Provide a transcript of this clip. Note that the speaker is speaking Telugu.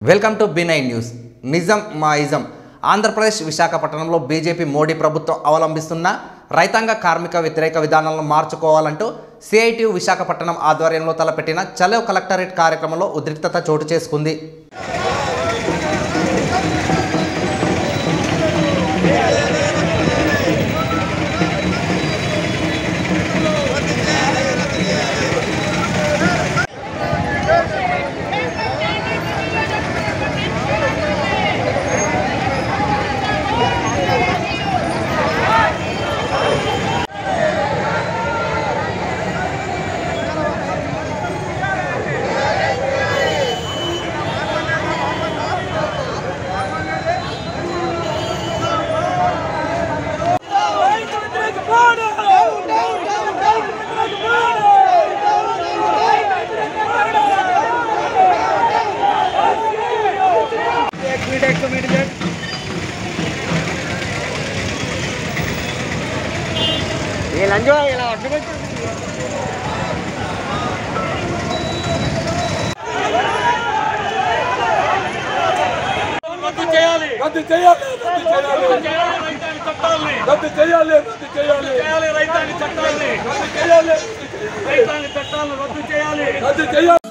welcome to B nine news నిజం మా ఇజం ఆంధ్రప్రదేశ్ విశాఖపట్నంలో బీజేపీ మోడీ ప్రభుత్వం అవలంబిస్తున్న రైతాంగ కార్మిక వ్యతిరేక విధానాలను మార్చుకోవాలంటూ సిఐటియు విశాఖపట్నం ఆధ్వర్యంలో తలపెట్టిన చలో కలెక్టరేట్ కార్యక్రమంలో ఉద్రిక్తత చోటు చేసుకుంది ఈ లంజో ఇలా అడ్డుపెట్టు రద్దు చేయాలి రద్దు చేయాలి రద్దు చేయాలి చేయాలి రైతాంగ చట్టాలని రద్దు చేయాలి రద్దు చేయాలి చేయాలి రైతాంగ చట్టాలని రద్దు చేయాలి రైతాంగ చట్టాలను రద్దు చేయాలి రద్దు చేయాలి